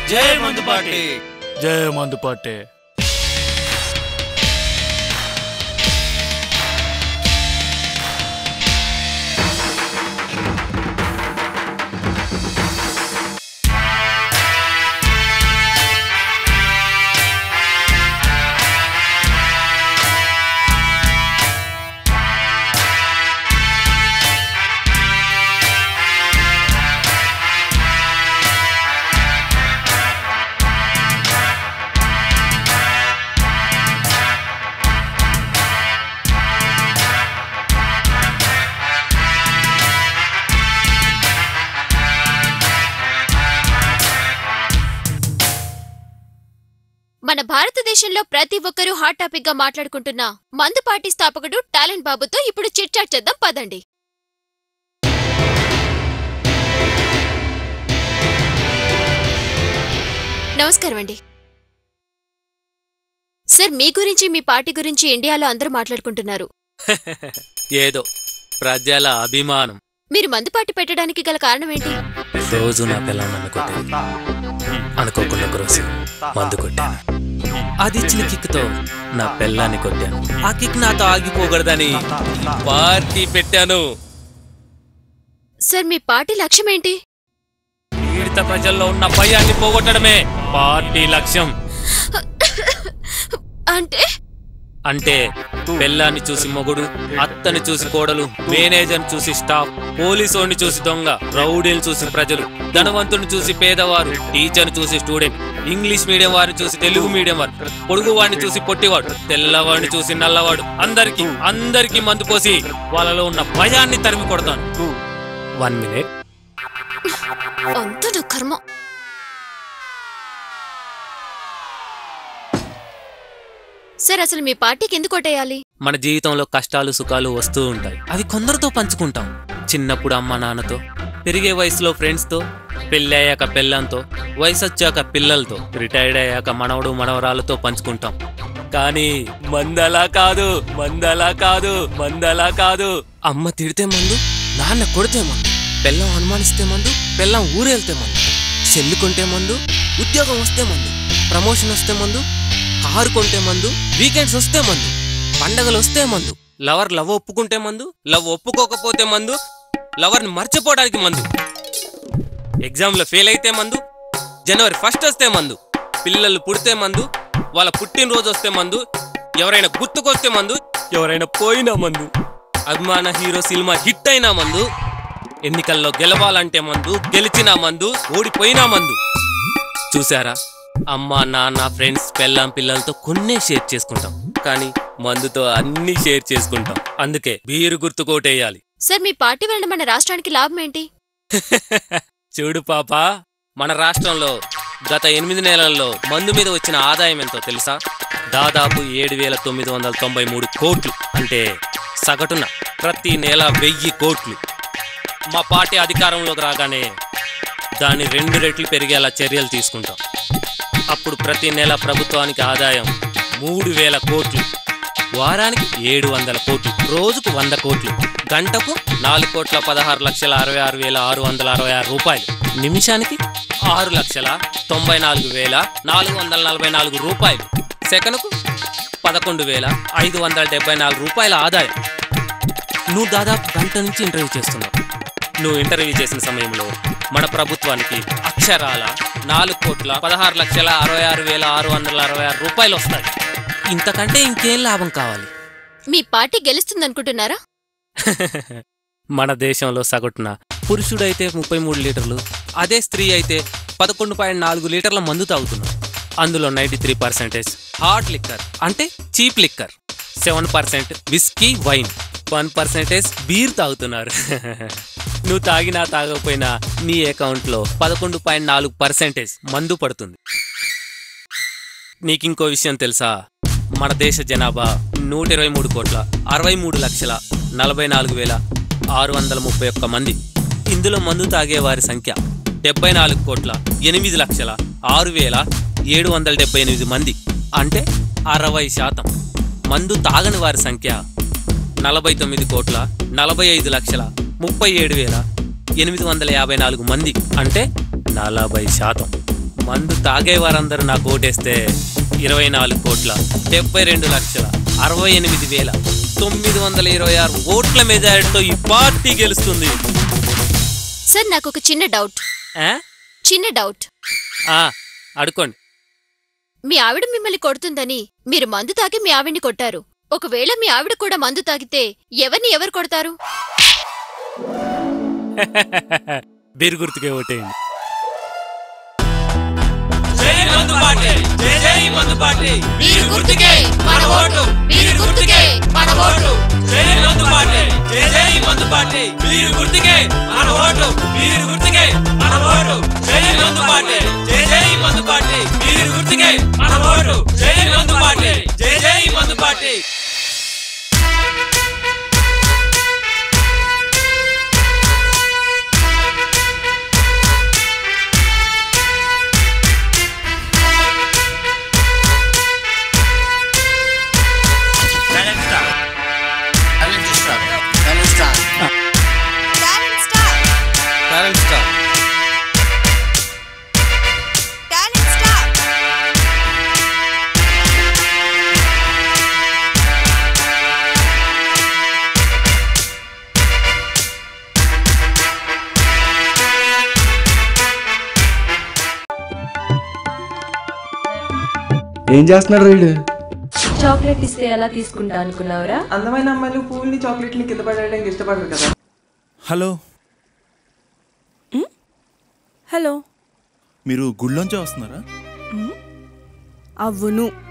జై మందుపాటి జయ మందుపాటే మన భారతదేశంలో ప్రతి ఒక్కరూ హాట్ టాపిక్ గా మాట్లాడుకుంటున్న మందు పార్టీ స్థాపకుడు టాలెంట్ బాబుతో ఇప్పుడు చిట్ చాట్ చేద్దాం పదండి నమస్కారం అండి సార్ మీ గురించి మీ పార్టీ గురించి ఇండియాలో అందరూ మాట్లాడుకుంటున్నారు ఏదో ప్రజల అభిమానం మీరు మందు పార్టీ పెట్టడానికి గల కారణం ఏంటి రోజు నా పిల్లం నన్ను కొట్టేది అనుకోకుండా ఒక రోజు మందు కొట్టాను అది ఇచ్చిన కిక్తో నా పిల్లాన్ని కొట్టాను ఆ కిక్ నాతో ఆగిపోకూడదని ఈ పార్టీ పెట్టాను సార్ మీ పార్టీ లక్ష్యం ఏంటి పీడిత ప్రజల్లో ఉన్న భయాన్ని పోగొట్టడమే పార్టీ లక్ష్యం అంటే అంటే పెళ్ళాన్ని చూసి మొగుడు అత్తని చూసి కోడలు మేనేజర్ని చూసి స్టాఫ్ పోలీసోని చూసి దొంగ రౌడీని చూసి ప్రజలు ధనవంతుని చూసి పేదవారు టీచర్ని చూసి స్టూడెంట్ ఇంగ్లీష్ మీడియం వారిని చూసి తెలుగు మీడియం వారు పొడుగు వాడిని చూసి పొట్టివాడు తెల్లవాడిని చూసి నల్లవాడు అందరికి అందరికి మందు పోసి వాళ్ళలో ఉన్న భయాన్ని తరిమి కొడతాను వన్ మినిట్ అంత నా కర్మ సార్ అసలు మీ పార్టీకి ఎందుకు కొట్టేయాలి మన జీవితంలో కష్టాలు సుఖాలు వస్తూ ఉంటాయి అవి కొందరితో పంచుకుంటాం చిన్నప్పుడు అమ్మ నాన్నతో పెరిగే వయసులో ఫ్రెండ్స్తో పెళ్ళయ్యాక పెళ్ళంతో వయసు వచ్చాక పిల్లలతో రిటైర్డ్ అయ్యాక మనవడు మనవరాలతో పంచుకుంటాం కానీ మందలా కాదు మందలా కాదు మందలా కాదు అమ్మ తిడితే మందు నాన్న కొడితే మందు పెళ్ళం అనుమానిస్తే మందు పెళ్ళం ఊరెళ్తే మందు చెల్లు కొంటే మందు ఉద్యోగం వస్తే మందు ప్రమోషన్ వస్తే మందు కారు కొంటే మందు వీకెండ్స్ వస్తే మందు పండగలు వస్తే మందు లవర్ లవ్ ఒప్పుకుంటే మందు లవ్ ఒప్పుకోకపోతే మందు లవర్ని మర్చిపోవడానికి మందు ఎగ్జామ్లో ఫెయిల్ అయితే మందు జనవరి ఫస్ట్ వస్తే మందు పిల్లలు పుడితే మందు వాళ్ళ పుట్టినరోజు వస్తే మందు ఎవరైనా గుర్తుకొస్తే మందు ఎవరైనా పోయినా మందు అభిమాన హీరో సినిమా హిట్ అయినా మందు ఎన్నికల్లో గెలవాలంటే మందు గెలిచినా మందు ఓడిపోయినా మందు చూసారా అమ్మ నాన్న ఫ్రెండ్స్ పెళ్ళాం పిల్లలతో కొన్నే షేర్ చేసుకుంటాం కానీ మందుతో అన్ని షేర్ చేసుకుంటాం అందుకే బీరు గుర్తు కోటేయాలి సార్ మీ పార్టీ వలన మన రాష్ట్రానికి లాభం ఏంటి చూడు పాప మన రాష్ట్రంలో గత ఎనిమిది నెలల్లో మందు మీద వచ్చిన ఆదాయం ఎంతో తెలుసా దాదాపు ఏడు వేల తొమ్మిది వందల తొంభై మూడు కోట్లు అంటే సగటున ప్రతి నెల వెయ్యి కోట్లు మా పార్టీ అధికారంలోకి రాగానే దాన్ని రెండు రెట్లు పెరిగేలా చర్యలు తీసుకుంటాం అప్పుడు ప్రతి నెల ప్రభుత్వానికి ఆదాయం మూడు వేల కోట్లు వారానికి ఏడు వందల కోట్లు రోజుకు వంద కోట్లు గంటకు నాలుగు కోట్ల పదహారు లక్షల అరవై ఆరు వేల ఆరు వందల అరవై ఆరు రూపాయలు నిమిషానికి ఆరు లక్షల తొంభై నాలుగు వేల నాలుగు వందల నలభై నాలుగు రూపాయలు సెకనుకు పదకొండు వేల ఐదు వందల డెబ్బై నాలుగు రూపాయల ఆదాయం నువ్వు దాదాపు గంట నుంచి ఇంటర్వ్యూ చేస్తున్నావు నువ్వు ఇంటర్వ్యూ చేసిన సమయంలో మన ప్రభుత్వానికి అక్షరాల నాలుగు కోట్ల పదహారు లక్షల అరవై ఆరు వేల ఆరు వందల అరవై ఆరు రూపాయలు వస్తాయి ఇంతకంటే ఇంకేం లాభం కావాలి మీ పార్టీ గెలుస్తుందనుకుంటున్నారా మన దేశంలో సగటున పురుషుడైతే ముప్పై మూడు లీటర్లు అదే స్త్రీ అయితే పదకొండు పాయింట్ నాలుగు లీటర్ల మందు తాగుతున్నారు అందులో ninety three percentage hard liquor అంటే cheap liquor seven percent whisky wine one percentage beer తాగుతున్నారు నువ్వు తాగినా తాగకపోయినా నీ అకౌంట్లో పదకొండు పాయింట్ నాలుగు పర్సెంటేజ్ మందు పడుతుంది నీకింకో విషయం తెలుసా మన దేశ జనాభా నూట ఇరవై మూడు కోట్ల అరవై మూడు లక్షల నలభై నాలుగు వేల ఆరు వందల ముప్పై ఒక్క మంది ఇందులో మందు తాగే వారి సంఖ్య డెబ్బై నాలుగు కోట్ల ఎనిమిది లక్షల ఆరు వేల ఏడు వందల డెబ్బై ఎనిమిది మంది అంటే అరవై శాతం మందు తాగని వారి సంఖ్య నలభై తొమ్మిది కోట్ల నలభై ఐదు లక్షల ముప్పై ఏడు వేల ఎనిమిది వందల యాభై నాలుగు మంది అంటే నలభై శాతం మందు తాగే వారందరూ నాకు ఓటేస్తే ఇరవై నాలుగు కోట్ల డెబ్బై రెండు లక్షల అరవై ఎనిమిది వేల తొమ్మిది వందల ఇరవై ఆరు ఓట్ల మెజారిటీతో ఈ పార్టీ గెలుస్తుంది సార్ నాకు ఒక చిన్న డౌట్ ఆ? చిన్న డౌట్ ఆ, అడుకోండి మీ ఆవిడ మిమ్మల్ని కొడుతుందని మీరు మందు తాగి మీ ఆవిడ్ని కొట్టారు ఒకవేళ మీ ఆవిడ కూడా మందు తాగితే ఎవరిని ఎవరు కొడతారు బీరు గుర్తుకే ఓటేయండి వీరు గుర్తుకే మన ఓటు వీరు గుర్తుకే మన ఓటు టాలెంట్ స్టార్ ఏం చేస్తున్నాడు రీడు చాక్లెట్ ఇస్తే ఎలా తీసుకుంటా అనుకున్నావురా అందమైన అమ్మాయిలు పువ్వుల్ని చాక్లెట్ని కింద పడేయడానికి ఇష్టపడరు కదా హలో హలో మీరు గుళ్ళోంచే వస్తున్నారా అవును